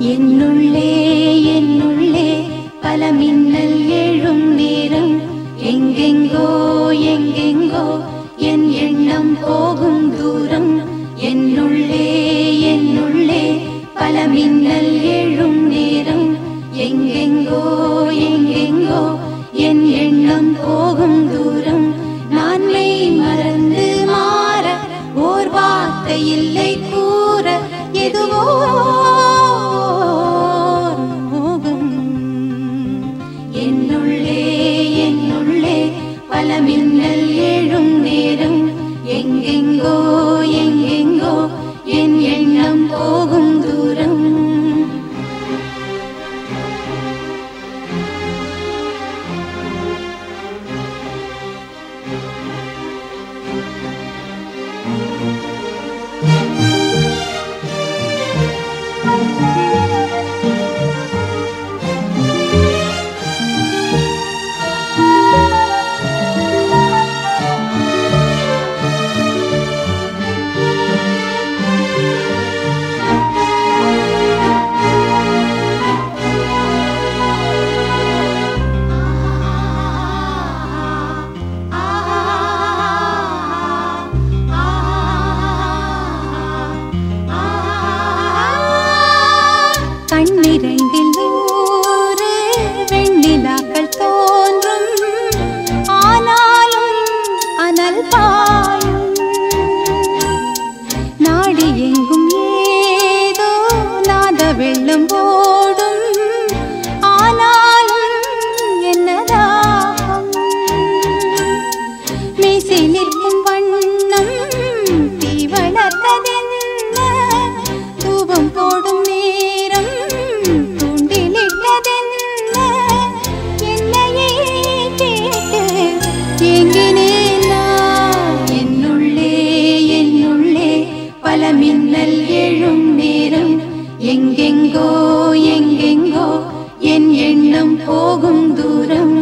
என்னுள்ளே என்னுள்ளே பல மின்னல் எழும் நேரம் எங்கெங்கோ எங்கெங்கோ என் எண்ணம் போகும் தூரம் என்னுள்ளே என்னுள்ளே பல மின்னல் எழும் நேரம் எங்கெங்கோ எங்கெங்கோ என் எண்ணம் போகும் தூரம் நான் மெய் மறந்து மாற ஓர் வார்த்தை இல்லை கூற எதுவோ ஓர் மோகம் என்னுள்ளே என்னுள்ளே பல மின்னல் எழும் நேரம் எங்கெங்கோ எங்கெங்கோ என் எண்ணம் போகும் தூரம் கண்ணிரண்டில் நூறு வெண்ணிலாக்கள் தோன்றும் ஆனாலும் அனல் பாயும் நாடி எங்கும் ஏதோ நாத வெள்ளம் ஓடும் ஆனாலும் என்னதாகும் மீசை நிற்கும் வண்ணம் தீ வளர்த்ததென்ன தூபம் போடும் நேரம் தூண்டிலிட்டதென்ன என்னையே கேட்டு ஏங்கினேன் நான். என்னுள்ளே என்னுள்ளே பல மின்னல் எழும் நேரம் எங்கெங்கோ எங்கெங்கோ என் எண்ணம் போகும் தூரம்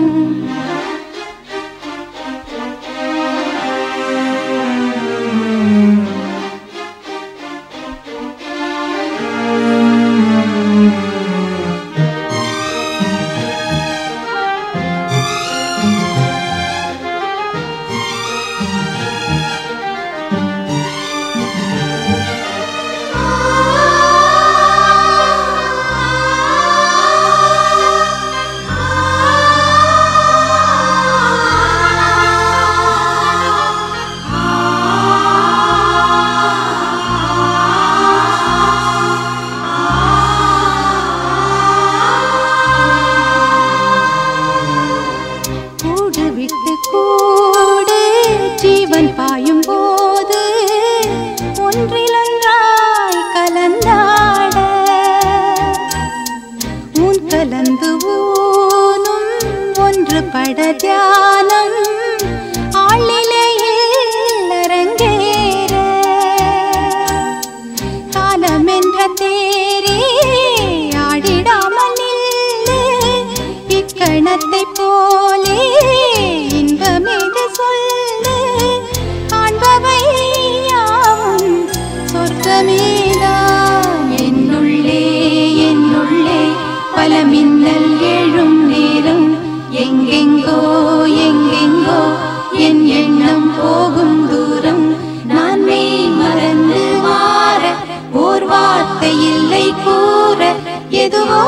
கூடு விட்டு கூடு ஜீவன் பாயும் போது ஒன்றிலொன்றாய் கலந்தாட ஊன் கலந்து ஊனும் ஒன்று பட தியானம் ஆளிலையில் அரங்கேற காலம் என்ற தேரே ஆடிடாமல் நில்லு இக்கணத்தை போலே இன்பமேது சொல்லு காண்பவை யாவும் சொர்க்கமேதான் என்னுள்ளே என்னுள்ளே பல மின்னல் எழும் நேரம் எங்கெங்கோ எங்கெங்கோ என் எண்ணம் போகும் தூரம் நான் மெய் மறந்து மாற ஓர் வார்த்தை இல்லை கூற எதுவோ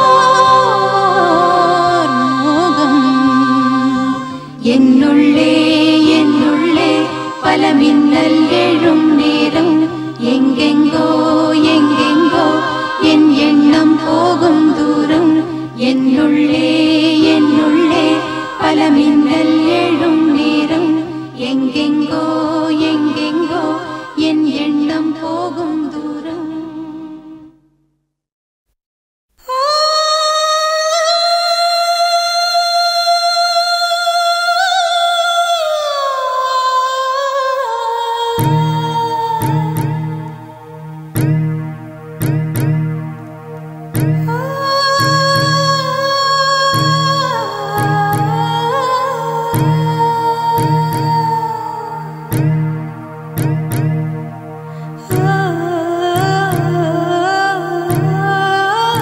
ஓர் மோகம் என்னுள்ளே என்னுள்ளே பல மின்னல் எழும் நேரம் எங்கெங்கோ எங்கெங்கோ என் எண்ணம் போகும் தூரம் என்னுள்ளே என்னுள்ளே பல மின்னல் எழும் நேரம் எங்கெங்கோ எங்கெங்கோ என் எண்ணம் போகும் தூரம் ஆ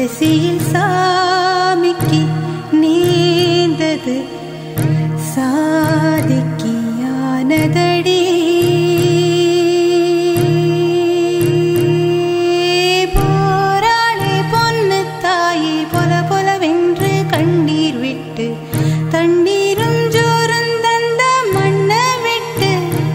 கடைசியில் சாமிக்கு நேர்ந்தது சாதிக்கியானதடி போராளே பொன்னு தாயே பொல பொலவென்று கண்ணீர் விட்டு தண்ணீரும் ஜோரும் தந்த மண்ண விட்டு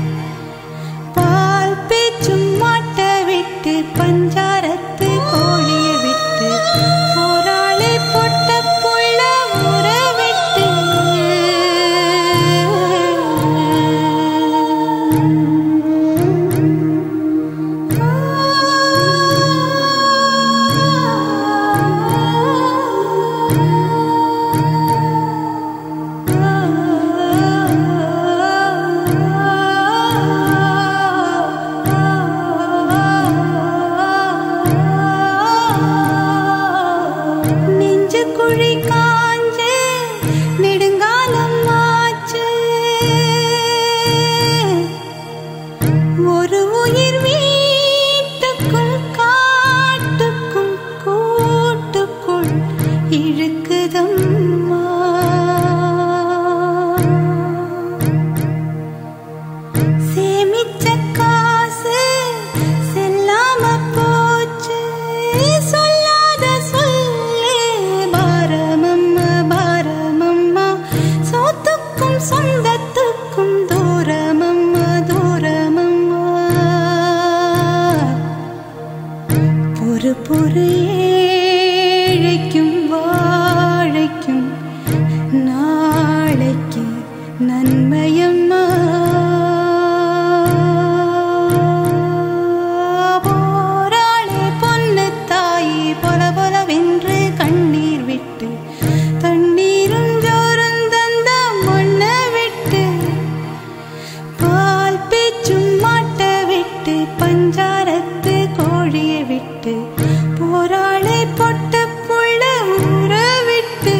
பால் பேச்சும் மாட்ட விட்டு பஞ்சாரத்து கோழிய விட்டு போராளி பொட்ட புள்ள உற விட்டு நெஞ்சு குழி காஞ்சு நெடுங்காலம் ஆச்சு ஒரு உயிர் வீட்டுக்கும் காட்டுக்கும் கூட்டுக்குள் இழுக்குதம்மா சேமிச்ச காசு செல்லாம போச்சு சொல்லாத சொல்லே பாரமம்மா பாரமம்மா சோத்துக்கும் சொந்தத்துக்கும் தூரமம்மா தூரமம்மா பொறு பொறு ஏழைக்கும் வாழைக்கும் நாளைக்கு நன்மையம்மா போராளே பொன்னு தாயே பொல பொலவென்று கண்ணீர் விட்டு தண்ணீரும் ஜோரும் தந்த மண்ண விட்டு பால் பேச்சும் மாட்ட விட்டு பஞ்சாரத்து கோழிய விட்டு போராளை பொட்ட புள்ள ஊற விட்டு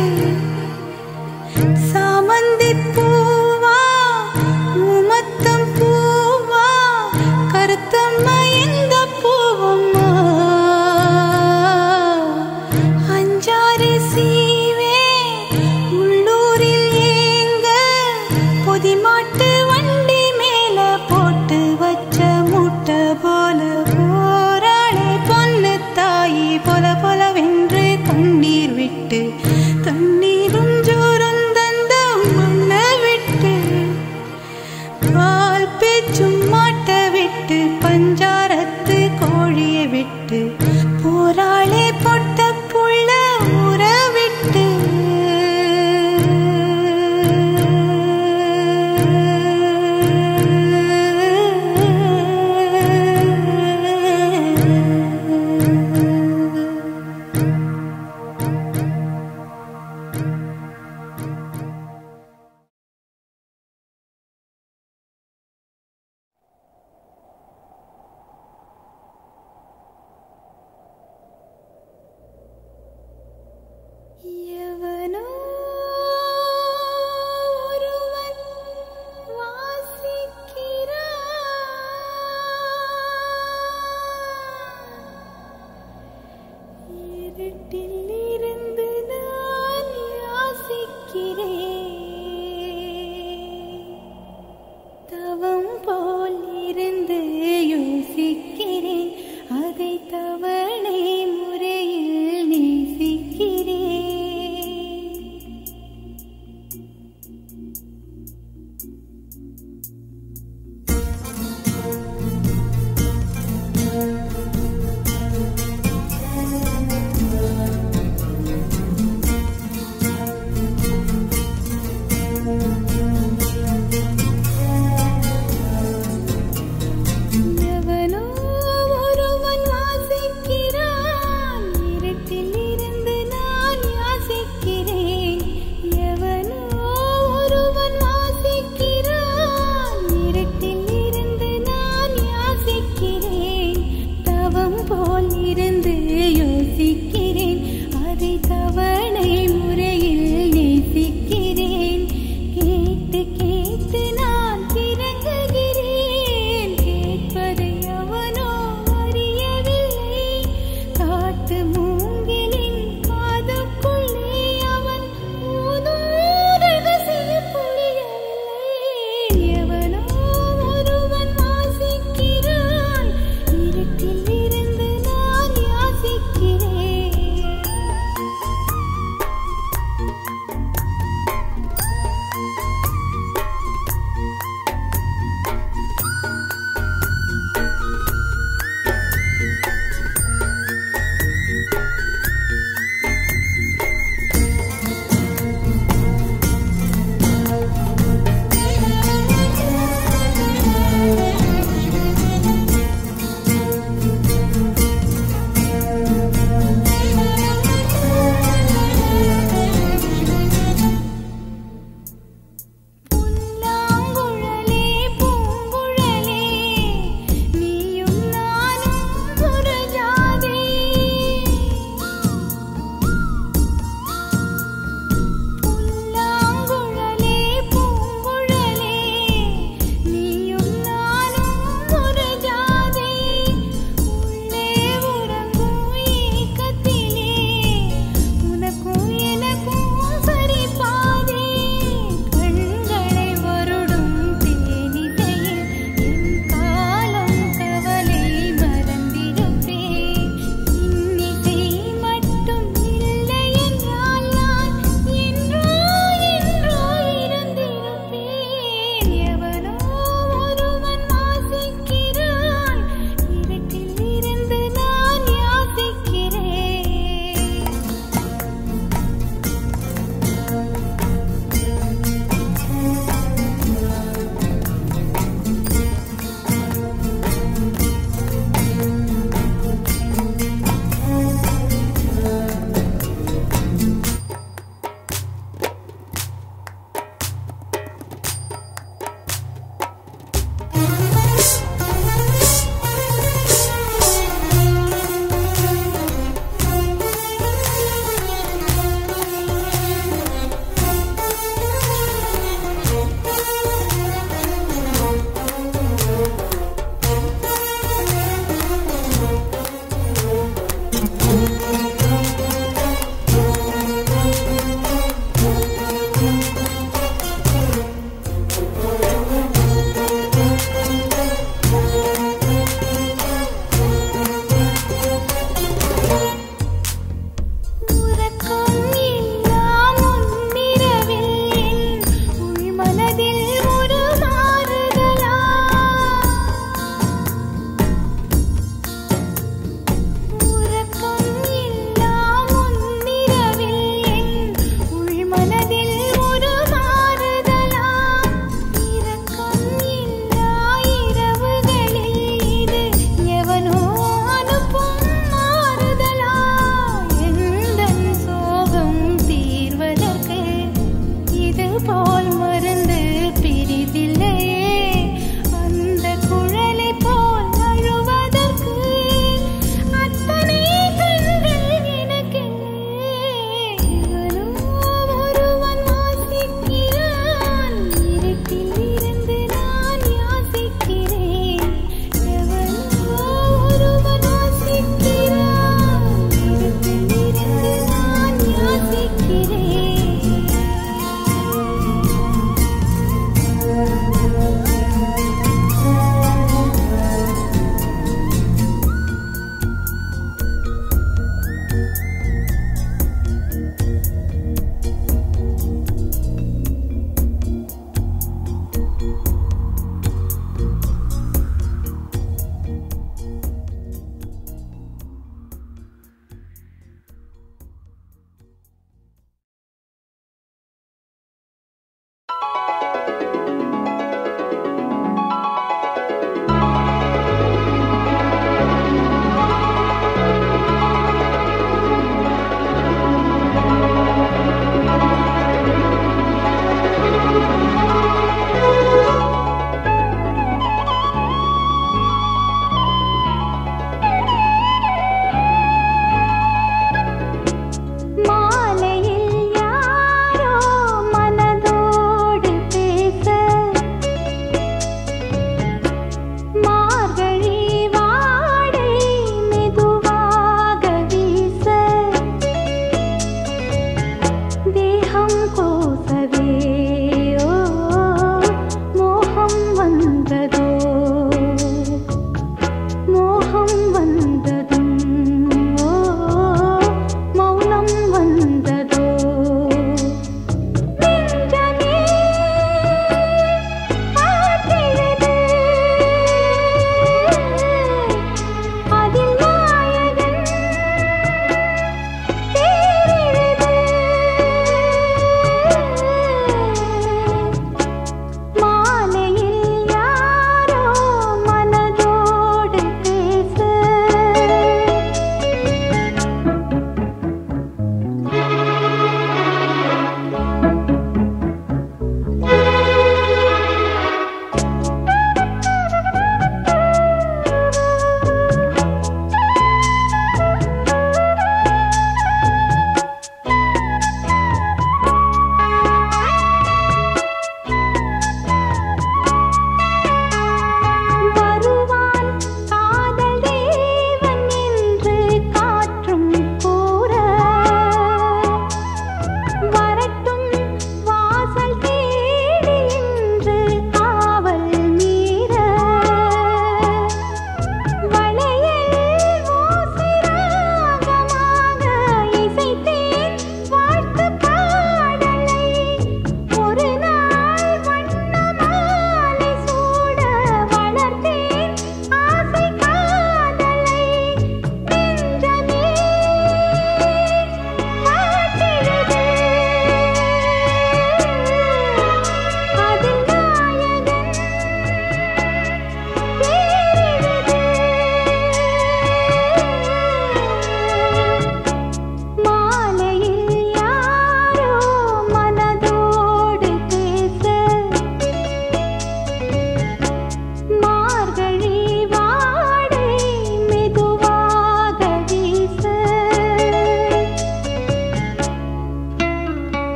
சாமந்தி பூவா உமத்தம் பூவா கருத்தம்மா இந்த பூவம்மா அஞ்சாறு சீவே உள்ளூரில் ஏங்க பொதிமாட்டு வண்டி மேல போட்டு வச்ச மூட்டை போல போராளே பொண்ணு தாயி பொல பொலவென்று கண்ணீர் விட்டு தண்ணீரும் ஜோரம் தந்த மண்ண விட்டு பால் பேச்சும் மாட்ட விட்டு பஞ்சாரத்து கோழிய விட்டு போராளே பொட்ட புள்ள ஊற விட்டு எவனோ ஒருவன் வாசிக்கிறான் இருட்டில் இருந்து நான் யாசிக்கிறேன் தவம் போல் இருந்து யோசிக்கிறேன் அதை தவணை முறையில் நேசிக்கிறேன் எவனோ ஒருவன் வாசிக்கிறான் இருட்டில் இருந்து நான் யாசிக்கிறேன் எவனோ ஒருவன் வாசிக்கிறான் இருட்டில் இருந்து நான் யாசிக்கிறேன் தவம் போல் இருந்து யோசிக்கிறேன் அதை தவணை முறையில் நேசிக்கிறேன் கேட்டு கேட்டு நான் கிறங்குகிறேன் கேட்பதை அவனோ அறியவில்லை காட்டு மூங்கிலின்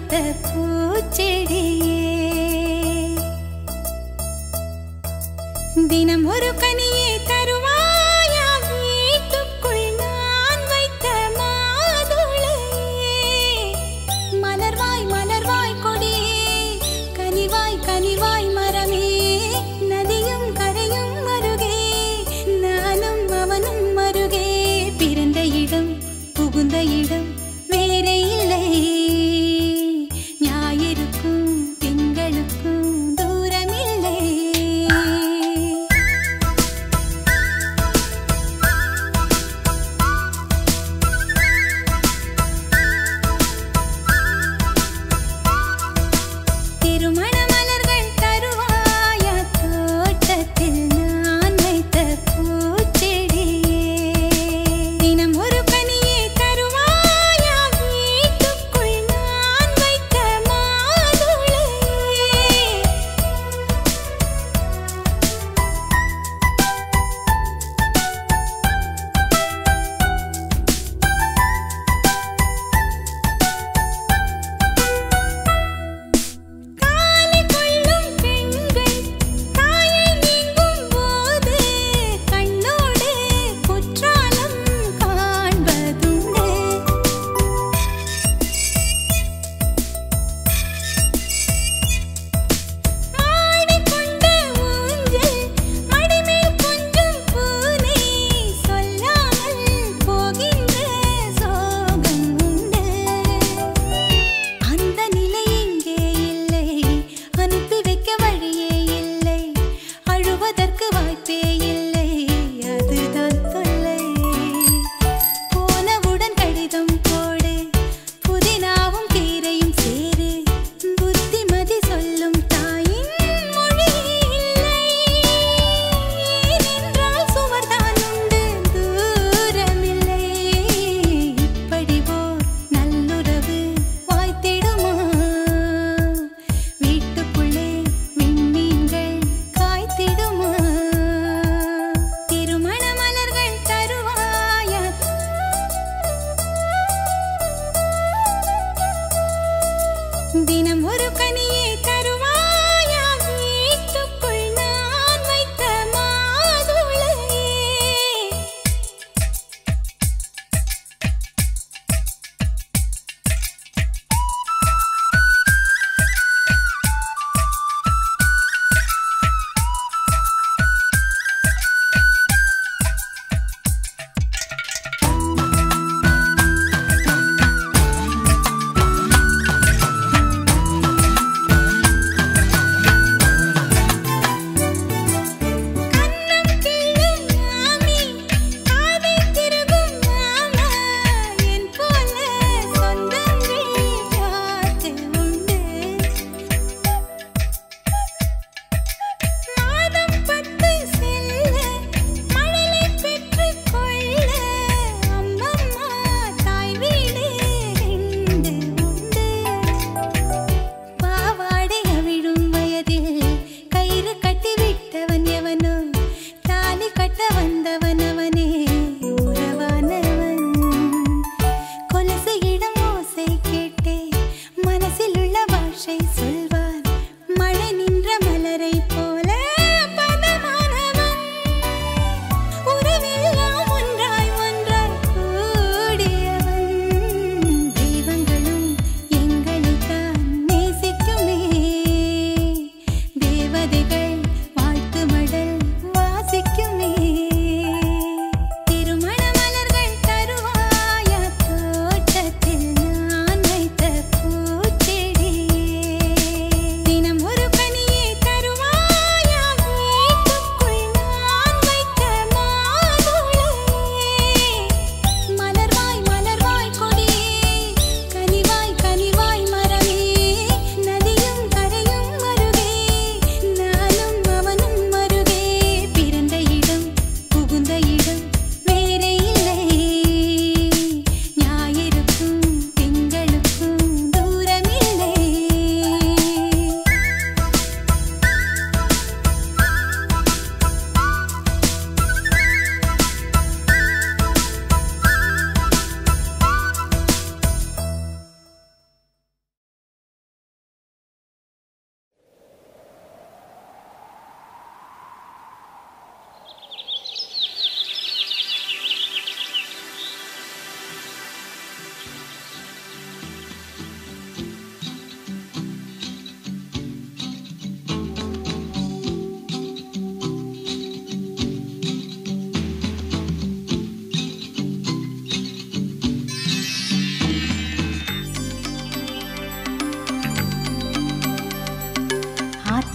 வைத்த பூச்செடியே தினம் ஒரு கனியே தருவாயா வீட்டுக்குள் நான் வைத்த மாதுளையே மலர்வாய் மலர்வாய் கொடியே கனிவாய் கனிவாய் மரமே நதியும் கரையும் மருகே நானும் அவனும் மருகே பிறந்த இடம் புகுந்த இடம் வேறே இல்லை ஞாயிறுக்கும் திங்களுக்கும் தூரமில்லை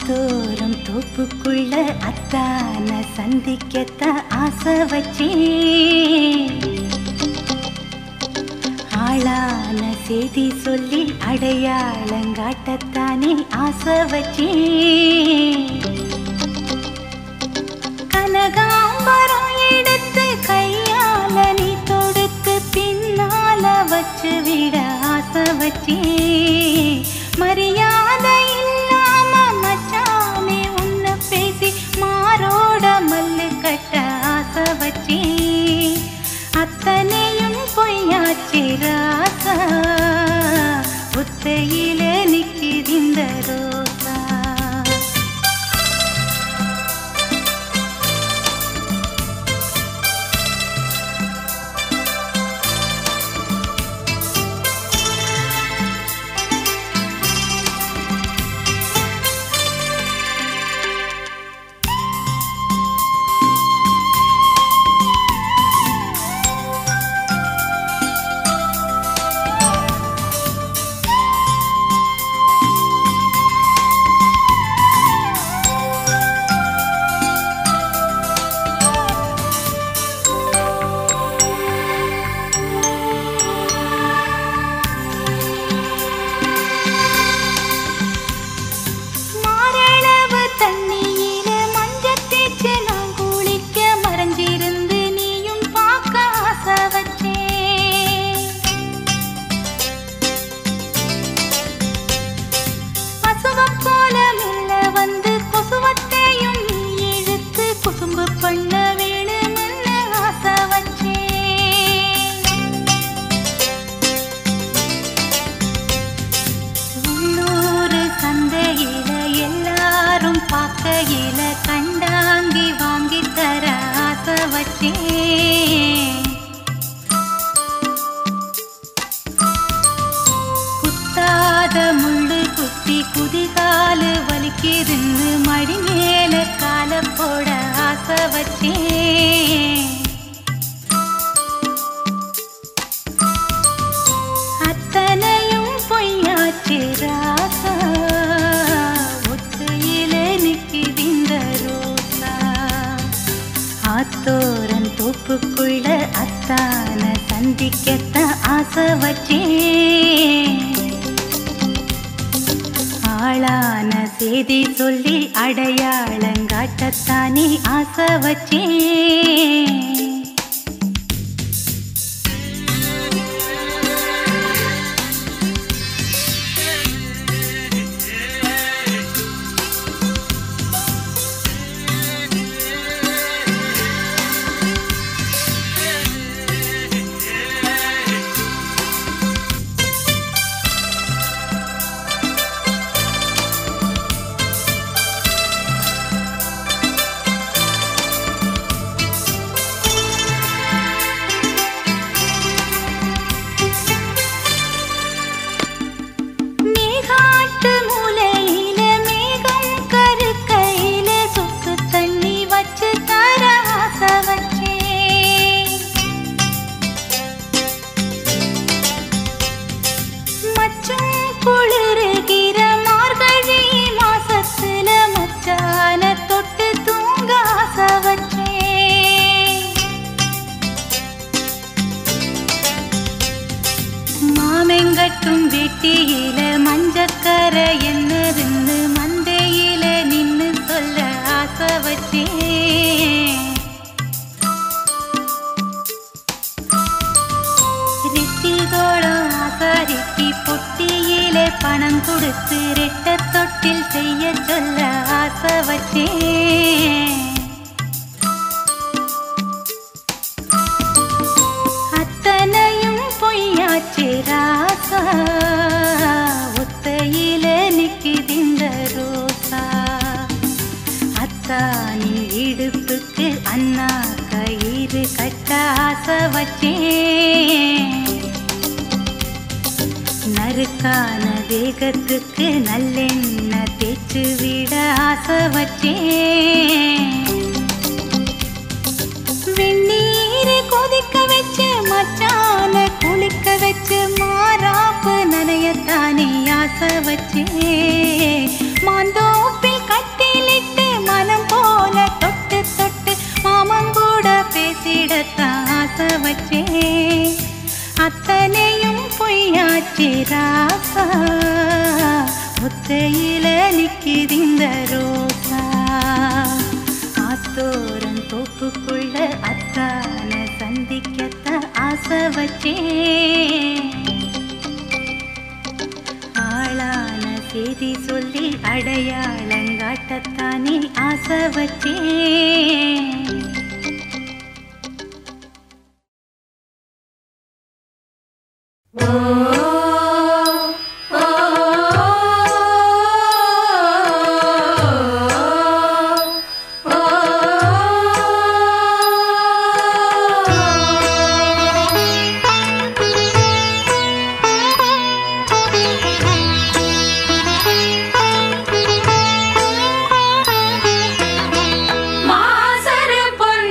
ஆத்தோரம் தோப்புக்குள்ள அத்தான சந்திக்கத்தான் ஆசை வச்சேன் ஆளான செய்தி சொல்லி அடையாளங்காட்டத்தானே ஆசை வச்சேன் கனகாம்பரம் எடுத்து கையால நீ தொடுத்து பின்னால வச்சு விட ஆசை வச்சேன் மரியாதை இல்லாம மச்சானே உன்னை பேசி மாரோட மல்லு கட்ட ஆசை வச்சேன் அத்தனையும் பொய்யாச்சு ராசா புத்தையில நிக்கிறிந்த ரோசா மாரளவு தண்ணியில மஞ்சள் தேய்ச்சு நான் குளிக்க மறைஞ்சிருந்து நீயும் பார்க்க ஆசை வச்சேன் பசுவப் போல மெல்ல வந்து கொசுவத்தையும் நீ இழுத்து குசும்பு பண்ண வேணும்னு ஆசை வச்சேன் உள்ளூர் சந்தையில எல்லாரும் பார்க்கையில கண்டாங்கி வாங்கி தர ஆசை வச்சேன் குத்தாத முள்ளு குத்தி குதிகாலு வலிக்கிருந்து மடி மேல கால போட ஆசை வச்சேன் அத்தனையும் பொய்யாச்சு ராசா ஒத்தையில நிக்கிதிந்த ரோசா ஆத்தோரன் தோப்புக்குள்ள அத்தான சந்திக்கத்தான் ஆசை வச்சேன் ஆளான செய்தி சொல்லி அடையாளங்காட்டத்தானே ஆசை வச்சேன் மேகாட்டு மூலையில மேகம் கருக்கையில சுக்கு தண்ணி வச்சு தர ஆசை வச்சேன் மச்சும் குளிருகிற மார்கழி மாசத்துல மச்சான தொட்டு தூங்க ஆசை வச்சேன் மாமெங்கட்டும் வெட்டியில மஞ்சக்கர என்னதுன்னு மந்தையில நின்னு சொல்ல ஆசை வச்சேன் ரிட்டிகோளம் ஆசாரிக்கு பொட்டியில பணம் கொடுத்து ரெட்ட தொட்டில் செய்ய சொல்ல ஆசை வச்சேன் அத்தனையும் பொய்யாச்சு ராசா ஒத்தையில நிக்கிதிந்த ரோசா அத்தானின் இடுப்புக்கு அண்ணா கயிறு கட்ட ஆசை வச்சேன் நறுக்கான தேகத்துக்கு நல்லெண்ணெய் தேய்ச்சு விட ஆசை வச்சேன் வெந்நீர் கொதிக்க வச்சு மச்சான குளிக்க வச்சு மாறாப்பு நனையத்தானே ஆசை வச்சே மாந்தோப்பில் கட்டி மாதோறும் தோப்புக்குள்ள அத்தான சந்திக்கத்த ஆசை வச்சேன் ஆளான செய்தி சொல்லி அடையாளங்காட்டத்தானே ஆசை வச்சேன் மாசரு பொன்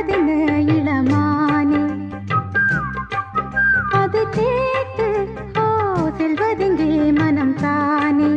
சொல்வதென்ன இளமானே அது கேட்டு ஓ செல்வதெங்கே மனம் தானே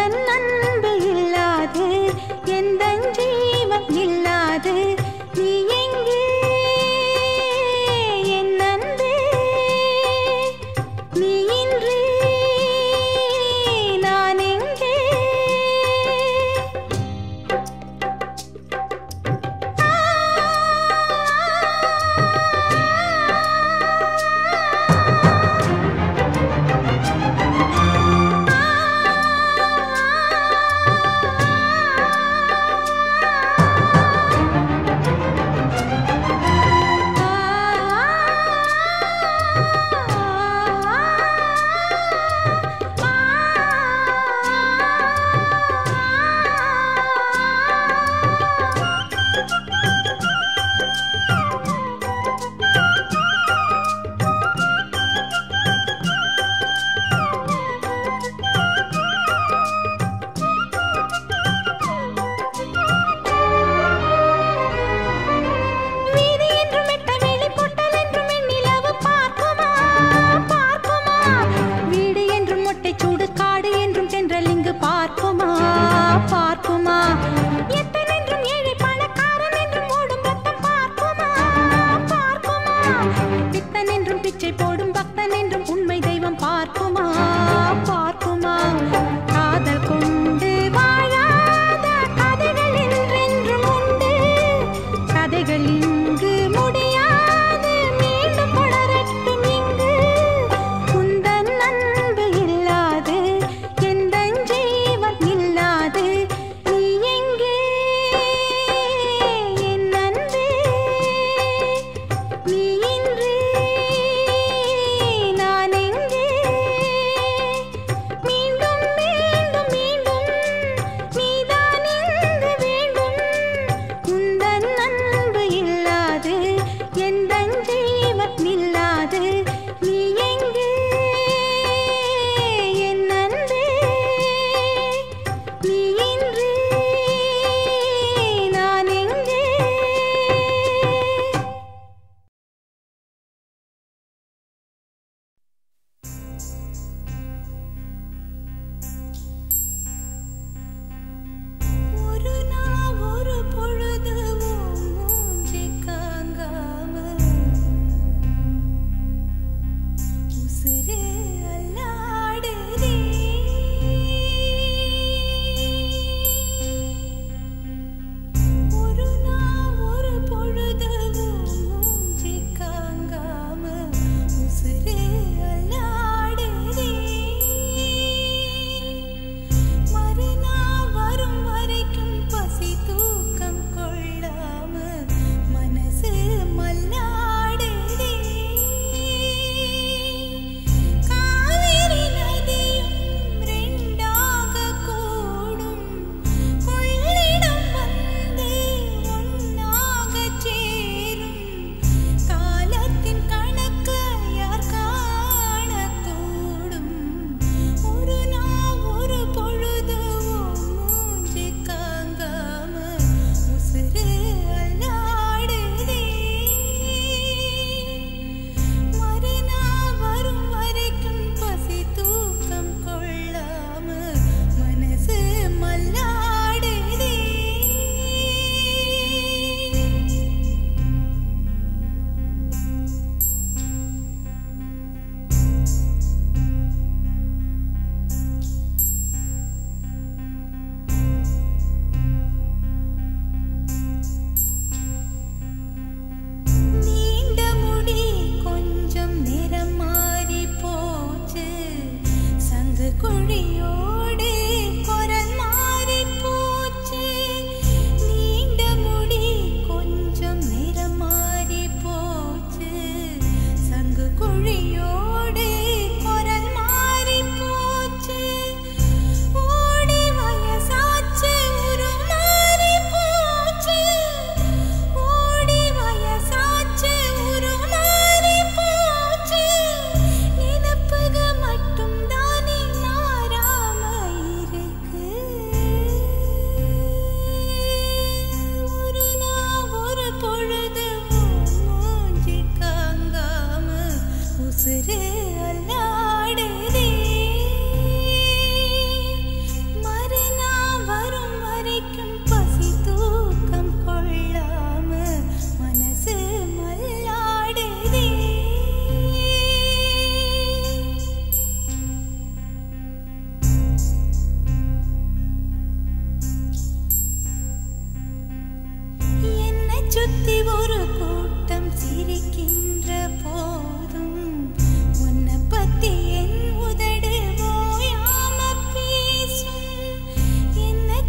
உந்தன் அன்பு இல்லாது எந்த ஜீவன் இல்லாது நீ எங்கே என் அன்பே நீ இன்றி நான் எங்கே ஆ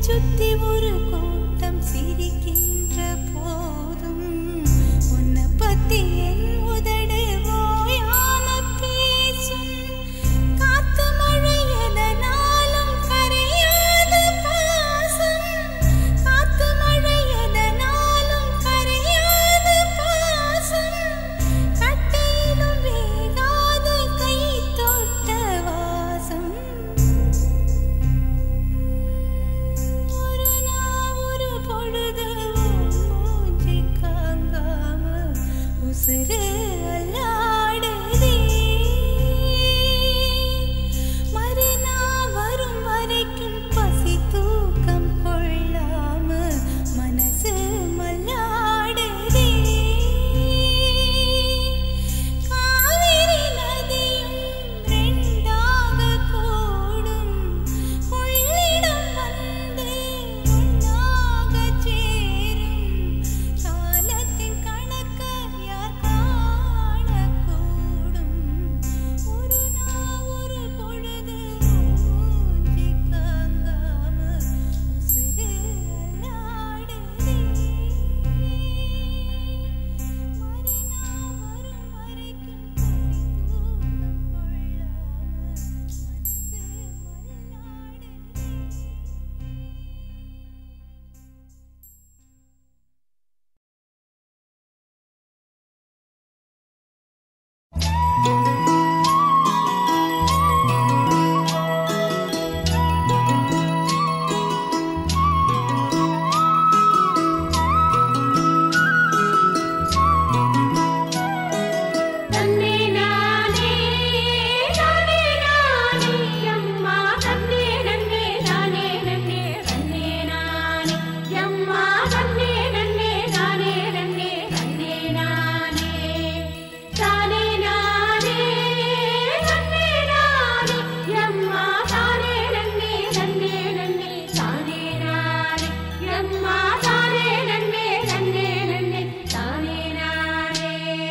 சுத்தி ஒரு கூட்டம் சிரிக்கின்ற போதும் உன்னை பத்தி என் உதடு ஓயாம பேசும் காத்து மழை எதனாலும் கரையாத பாசம் காத்து மழை எதனாலும் கரையாத பாசம் கட்டையிலும் வேகாத கை தொட்ட வாசம் ஒரு நாள் ஒரு பொழுது உன் மூஞ்சி காங்காம உசுரு அல்லாடுதே. மறுநாள் வரும் வரைக்கும் பசி தூக்கம் கொள்ளாம மனசு மல்லாடுதே. காவிரி நதியும் ரெண்டாக கூடும் கொள்ளிடம் வந்து ஒன்றாக சேரும் காலத்தின் கணக்க யார் காணக்கூடும் ஒரு நாள் ஒரு பொழுது மூஞ்சி காங்காம உசுரு அல்லாடுதே மறுநாள் வரும் வரைக்கும் பசி தூக்கம் கொள்ளாம மனசு மல்லாடுதே தன்னே நானே நானே நானே அம்மா தன்னே நன்னே நானே நன்னே தன்னே நானே அம்மா தன்னே நன்னே நானே நன்னே தன்னே நானே தானே நானே தன்னே நானே அம்மா தானே நன்னே தன்னே நன்னே தானே நானே அம்மா தானே நன்னே தன்னே நன்னே தானே நானே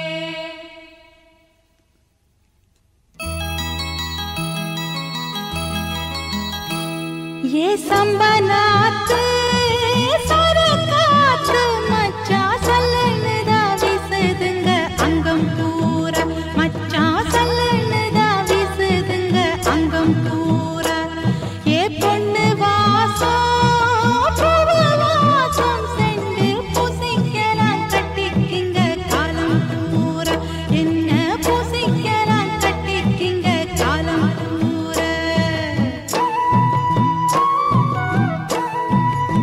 ये संबनात சரக்காத்து மச்சா சல்லனுதா வீசுதுங்க அங்கம் பூரா மச்சா சல்லனுதா வீசுதுங்க அங்கம் பூரா ஏ பொண்ணு வாசம் பூவு வாசம் செண்டு பூசிக்கலாம் கட்டிக்கிங்க காலம் பூரா என்ன பூசிக்கலாம் கட்டிக்கிங்க காலம் பூரா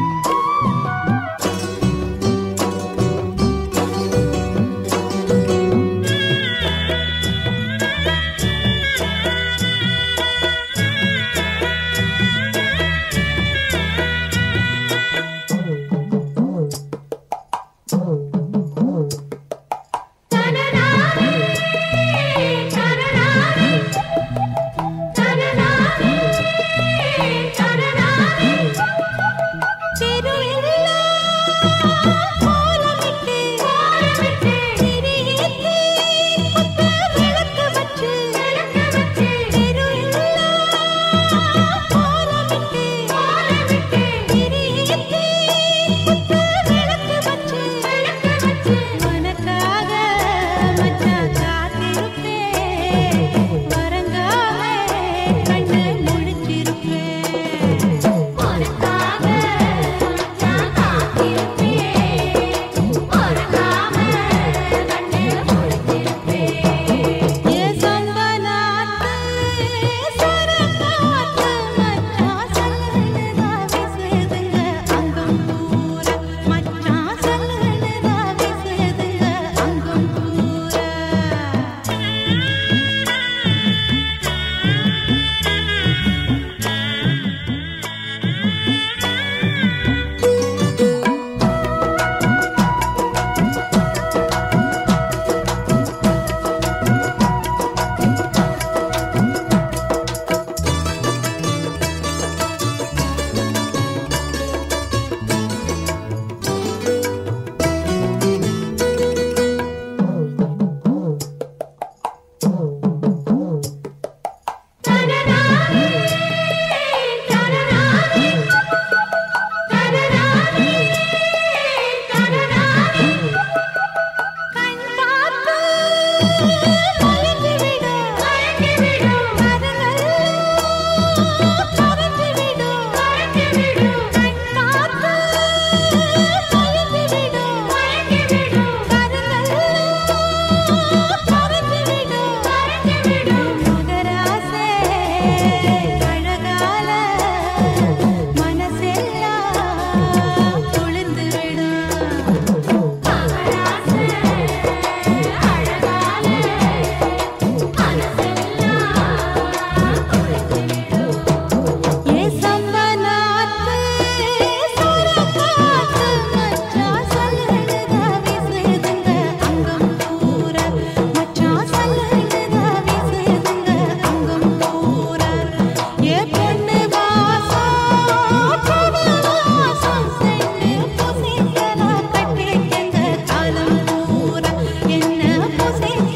பூசே